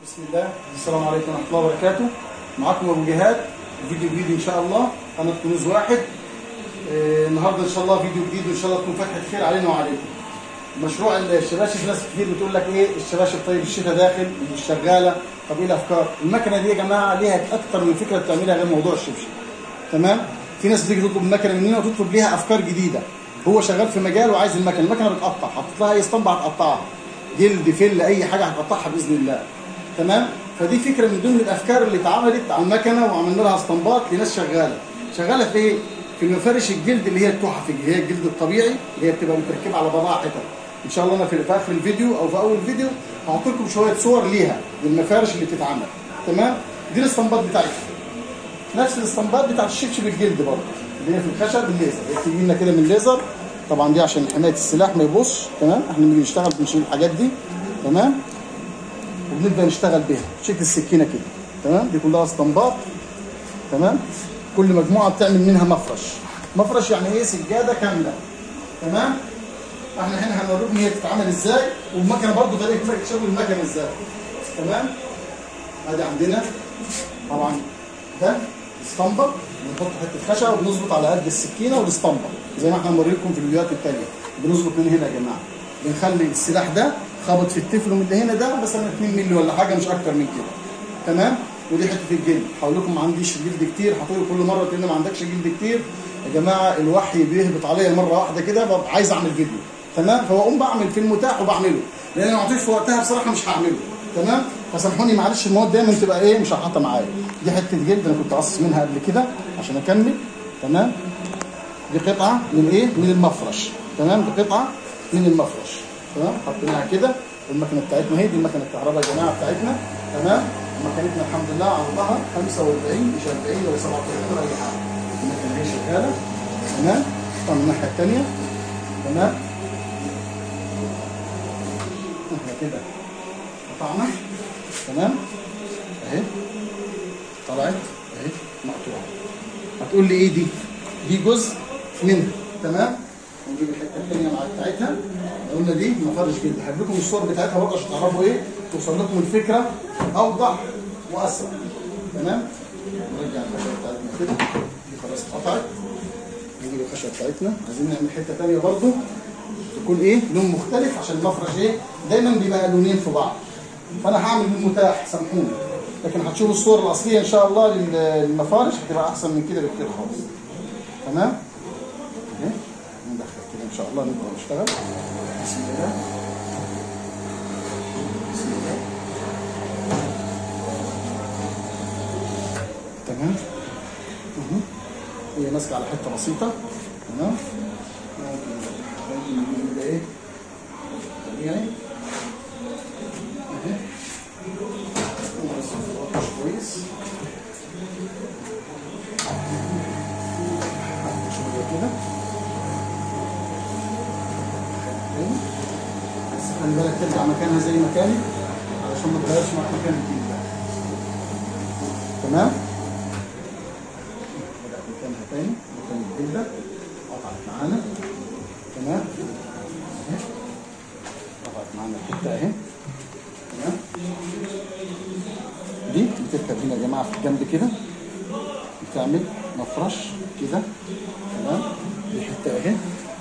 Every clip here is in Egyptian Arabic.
بسم الله السلام عليكم ورحمه الله وبركاته معاكم ابو جهاد فيديو جديد ان شاء الله قناه كنوز واحد آه، النهارده ان شاء الله فيديو جديد وان شاء الله تكون فتحه خير علينا وعليكم مشروع الشباشب ناس كتير بتقول لك ايه الشباشب طيب الشتاء داخل ومش شغاله طب ايه الافكار المكنه دي يا جماعه ليها اكتر من فكره بتعملها غير موضوع الشبشب تمام في ناس بتيجي تطلب المكنه مننا وتطلب ليها افكار جديده هو شغال في مجال وعايز المكنه المكنه بتقطع حطيت لها اي اسطمبه هتقطعها جلد فل اي حاجه هتقطعها باذن الله تمام فدي فكره من ضمن الافكار اللي اتعملت على المكنه وعملنا لها اسطمبات لناس شغاله شغاله في ايه في المفارش الجلد اللي هي التحف اللي هي الجلد الطبيعي اللي هي بتبقى متركبه على بعضها حتت ان شاء الله انا في في اخر الفيديو او في اول فيديو هحط لكم شويه صور ليها للمفارش اللي بتتعمل تمام دي الاسطمبات بتاعتها نفس الاسطمبات بتاعت الشبشب الجلد برضه اللي هي في الخشب بالليزر هي بتيجي لنا كده من الليزر طبعا دي عشان حمايه السلاح ما يبصش تمام احنا بنيجي نشتغل بنشيل الحاجات دي تمام وبنبدا نشتغل بيها شكل السكينه كده تمام دي كلها اسطمبات تمام كل مجموعه بتعمل منها مفرش مفرش يعني ايه سجاده كامله تمام احنا هنا هنوريكم هي بتتعمل ازاي والمكنه برضه طريقه شغل المكنه ازاي تمام ادي عندنا طبعا ده اسطمبه بنحط حته خشب وبنظبط على قد السكينه والاسطمبه زي ما احنا موريكم في الفيديوهات التانيه بنظبط من هنا يا جماعه بنخلي السلاح ده خبط في التفلم اللي هنا ده مثلا 2 مللي ولا حاجه مش اكتر من كده تمام ودي حته الجلد هقول لكم ما عنديش جلد كتير هتقولوا كل مره تقول لي ما عندكش جلد كتير يا جماعه الوحي بيهبط عليا مره واحده كده ببقى عايز اعمل فيديو تمام فبقوم بعمل في المتاح وبعمله لان انا ما عطيتش في وقتها بصراحه مش هعمله تمام فسامحوني معلش المواد دايما تبقى ايه مشحطه معايا دي حته جلد انا كنت قصص منها قبل كده عشان اكمل تمام دي قطعه من ايه من المفرش تمام دي قطعه من المفرش تمام حطيناها كده والمكنه بتاعتنا هي دي المكنه الكهرباء يا جماعه بتاعتنا تمام مكنتنا الحمد لله عرضها 45 مش 40 ولا 37 ولا اي حاجه المكنه هي شغاله تمام طبعا من الناحيه الثانيه تمام احنا كده قطعنا تمام اهي طلعت اهي مقطوعه هتقول لي ايه دي دي جزء منها تمام ونجيب الحته الثانيه مع بتاعتها قلنا دي مفرش جلد هجيب لكم الصور بتاعتها برضه عشان تعرفوا ايه توصل لكم الفكره اوضح واسرع تمام نرجع الخشبه بتاعتنا كده دي خلاص اتقطعت نجيب الخشبه بتاعتنا عايزين نعمل حته ثانيه برضه تكون ايه لون مختلف عشان المفرش ايه دايما بيبقى لونين في بعض فانا هعمل بالمتاح سامحوني لكن هتشوفوا الصور الاصليه ان شاء الله للمفارش هتبقى احسن من كده بكتير خالص تمام اهي ندخل كده ان شاء الله نبدا نشتغل بسم الله بسم الله تمام اهو هي ماسكه على حته بسيطه تمام ممكن ممكن نبدا ايه طبيعي اهي بس مش كويس شويه كده بس خلي بالك ترجع مكانها زي ما كانت علشان ما تغيرش معاك مكان الجديد ده تمام بدأت مكانها تاني مكان الجلدة قطعت معانا تمام اهي قطعت معانا الحتة اهي تمام دي بتركب هنا يا جماعة في الجنب كده بتعمل مفرش كده تمام دي حتة اهي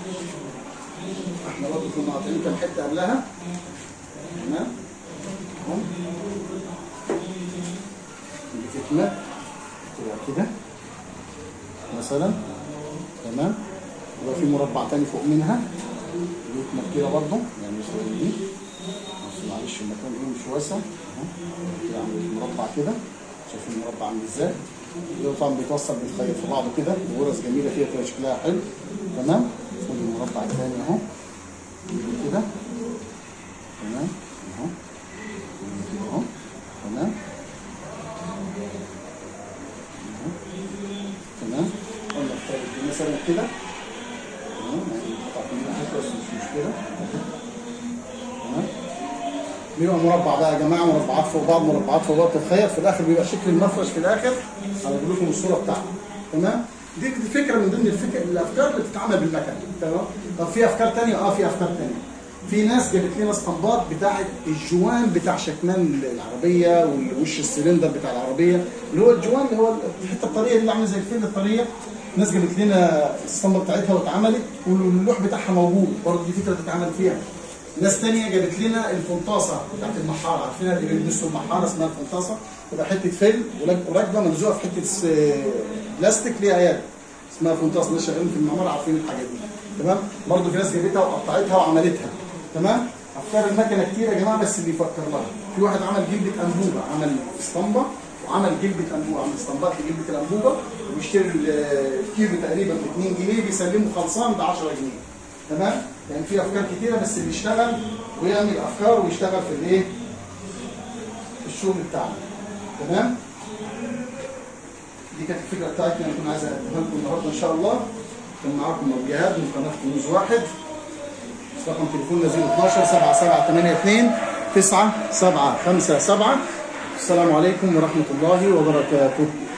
احنا برضه كنا قاطعين كام حته قبلها تمام اهو بتتنا تبقى كده مثلا تمام يبقى في مربع تاني فوق منها بيتنا كده برضه يعني مش زي دي بس معلش المكان ايه مش واسع اهو كده عامل مربع كده شايفين المربع عامل ازاي ده طبعا بيتوصل بيتخيط في بعضه كده وغرز جميله فيها كده شكلها حلو تمام ودي المربع الثاني اهو كده تمام اهو كده اهو تمام اهو تمام قلنا الثالث دي مثلا كده تمام يعني قطعت منها حته بس مش مشكله تمام بيبقى مربع بقى يا جماعه مربعات فوق بعض مربعات فوق بعض تتخيل في الاخر بيبقى شكل المفرش في الاخر هجيب لكم الصوره بتاعته تمام دي دي فكره من ضمن الفكر الافكار اللي بتتعمل بالمكنه تمام طب في افكار ثانيه اه في افكار ثانيه في ناس جابت لنا اسطمبات بتاعه الجوان بتاع شكمان العربيه والوش السلندر بتاع العربيه اللي هو الجوان اللي هو الحته الطريه اللي عامله زي الفيل الطريه الناس جابت لنا الاسطمبه بتاعتها واتعملت واللوح بتاعها موجود برضه دي فكره تتعمل فيها ناس تانية جابت لنا الفنطاسه بتاعت المحاره عارفينها اللي بيلبسوا المحاره اسمها الفنطاسه تبقى حته فيل وراكبه ملزوقه في حته س- بلاستيك ليها يد اسمها فنطاسه الناس شغالين في المعمار عارفين الحاجات دي تمام برضه في ناس جابتها وقطعتها وعملتها تمام افكار المكنه كتير يا جماعه بس اللي يفكر لها في واحد عمل جلده انبوبه عمل اسطمبه وعمل جلده انبوبه عمل اسطمبات لجلده الانبوبه وبيشتري ال- الكيلو تقريبا ب 2 جنيه بيسلمه خلصان ب 10 جنيه تمام يعني في افكار كتيره بس اللي يشتغل ويعمل افكار ويشتغل في الايه في الشغل بتاعنا تمام دي كانت الفكره بتاعتنا اللي كنا عايز اقدمها لكم النهارده ان شاء الله كان معاكم ابو جهاد من قناه كنوز واحد رقم تليفوننا 012 7782 9757 السلام عليكم ورحمه الله وبركاته